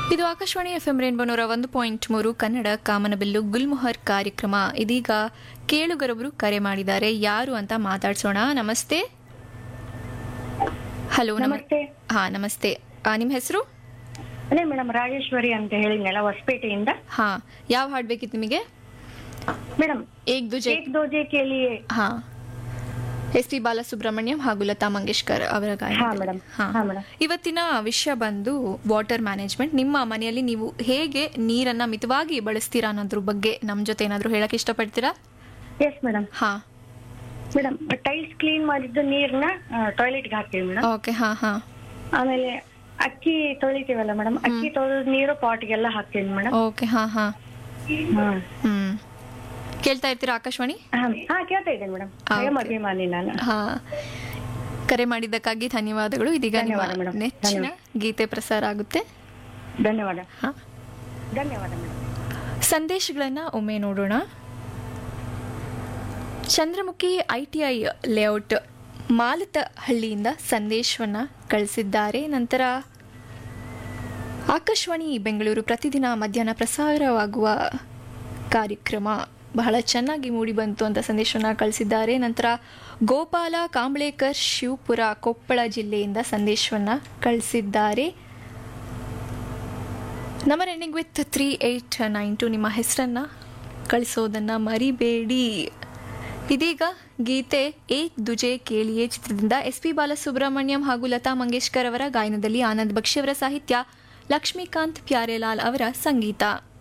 ಇದು Akashvani F M ರೇನ್ಬೋನೂರ ಒಂದು point ಮೂರು ಕನ್ನಡ ಕಾಮನಬಿಲ್ಲು ಗುಲ್ಮೊಹರ್ ಕಾರ್ಯಕ್ರಮ ಇದೀಗ ಕೇಳುಗರೊಬ್ಬರು ಕರೆ ಮಾಡಿದ್ದಾರೆ ಯಾರು ಅಂತ ಮಾತಾಡ್ಸೋಣ ನಮಸ್ತೆ ಹಲೋ ನಮಸ್ತೆ ಹಾ ನಮಸ್ತೆ ಆ, ನಿಮ್ಮ ಹೆಸರು ಅದೇ ಮೇಡಮ್ ರಾಜೇಶ್ವರಿ ಅಂತ ಹೇಳಿದ್ನಲ್ಲ ಹೊಸಪೇಟೆಯಿಂದ ಹಾ ಯಾವ ಹಾಡ್ ಬೇಕಿತ್ತು ನಿಮಗೆ ಮೇಡಮ್ ಏಕ್ ದುಜೆ ಏಕ್ ದೋಜೆ ಕೇಳಿಯೇ ಹಾ ಎಸ್ ಪಿ ಬಾಲಸುಬ್ರಹ್ಮಣ್ಯಂ ಹಾಗೂ ಲತಾ ಮಂಗೇಶ್ಕರ್ ಅವರ ಗಾಯನ ಹಾ, madam. ಹಾ. ಹಾ, madam. ಇವತ್ತಿನ ವಿಷಯ ಬಂದು ವಾಟರ್ ಮ್ಯಾನೇಜ್ಮೆಂಟ್ ನಿಮ್ಮ ಮನೆಯಲ್ಲಿ ನೀವು ಹೇಗೆ ನೀರನ್ನ ಮಿತವಾಗಿ ಬಳಸ್ತೀರಾ ಅನ್ನೋದ್ರ ಬಗ್ಗೆ ನಮ್ ಜೊತೆ ಏನಾದ್ರು ಹೇಳಕ್ ಇಷ್ಟಪಡ್ತೀರಾ ಎಸ್ ಮೇಡಮ್ ಹಾ ಮೇಡಮ್ ಟೈಲ್ಸ್ ಕ್ಲೀನ್ ಮಾಡಿದ್ದು ನೀರ್ನ ಟಾಯ್ಲೆಟ್ಗೆ ಹಾಕ್ತೀವಿ ಮೇಡಮ್ ಓಕೆ ಹಾ ಹಾ ಆಮೇಲೆ ಅಕ್ಕಿ ತೊಳಿತೀವಲ್ಲ ಮೇಡಮ್ ಅಕ್ಕಿ ತೊಳೆದ ನೀರು ಪಾಟ್ಗೆಲ್ಲ ಹಾಕ್ತೀವಿ ಮೇಡಮ್ ಓಕೆ ಹಾ ಹಾ ಹ್ಮ್ ಕೇಳ್ತಾ ಇರ್ತೀರಾ ಆಕಾಶವಾಣಿ ಹಾ ಕೇಳ್ತಾ ಇದ್ದೇನೆ ಮೇಡಮ್ ಹಾ, ಸ್ವಯಂ okay. ಅಭಿಮಾನಿ ನಾನು ಹಾ ಕರೆ ಮಾಡಿದ್ದಕ್ಕಾಗಿ ಧನ್ಯವಾದಗಳು ಇದೀಗ ನಿಮ್ಮ ಧನ್ಯವಾದ, madam. ನೆಚ್ಚಿನ ಗೀತೆ ಪ್ರಸಾರ ಆಗುತ್ತೆ ಧನ್ಯವಾದ ಹಾ ಧನ್ಯವಾದ ಮೇಡಮ್ ಸಂದೇಶಗಳನ್ನ ಒಮ್ಮೆ ನೋಡೋಣ Chandramukhi I T I layout ಮಾಲತಹಳ್ಳಿಯಿಂದ ಸಂದೇಶವನ್ನ ಕಳಿಸಿದ್ದಾರೆ ನಂತರ ಆಕಾಶವಾಣಿ ಬೆಂಗಳೂರು ಪ್ರತಿದಿನ ಮಧ್ಯಾಹ್ನ ಪ್ರಸಾರವಾಗುವ ಕಾರ್ಯಕ್ರಮ ಬಹಳ ಚೆನ್ನಾಗಿ ಮೂಡಿ ಬಂತು ಅಂತ ಸಂದೇಶವನ್ನ ಕಳಿಸಿದ್ದಾರೆ ನಂತರ ಗೋಪಾಲ ಕಾಂಬ್ಳೇಕರ್ ಶಿವಪುರ ಕೊಪ್ಪಳ ಜಿಲ್ಲೆಯಿಂದ ಸಂದೇಶವನ್ನ ಕಳಿಸಿದ್ದಾರೆ number ending with three eight nine two ನಿಮ್ಮ ಹೆಸರನ್ನ ಕಳಿಸೋದನ್ನ ಮರಿಬೇಡಿ ಇದೀಗ ಗೀತೆ ಏಕ್ ದುಜೆ ಕೇಳಿಯೇ ಚಿತ್ರದಿಂದ ಎಸ್ ಪಿ ಬಾಲಸುಬ್ರಹ್ಮಣ್ಯಂ ಹಾಗೂ ಲತಾ ಮಂಗೇಶ್ಕರ್ ಅವರ ಗಾಯನದಲ್ಲಿ ಆನಂದ್ ಬಕ್ಷಿ ಅವರ ಸಾಹಿತ್ಯ ಲಕ್ಷ್ಮೀಕಾಂತ್ ಪ್ಯಾರೇಲಾಲ್ ಅವರ ಸಂಗೀತ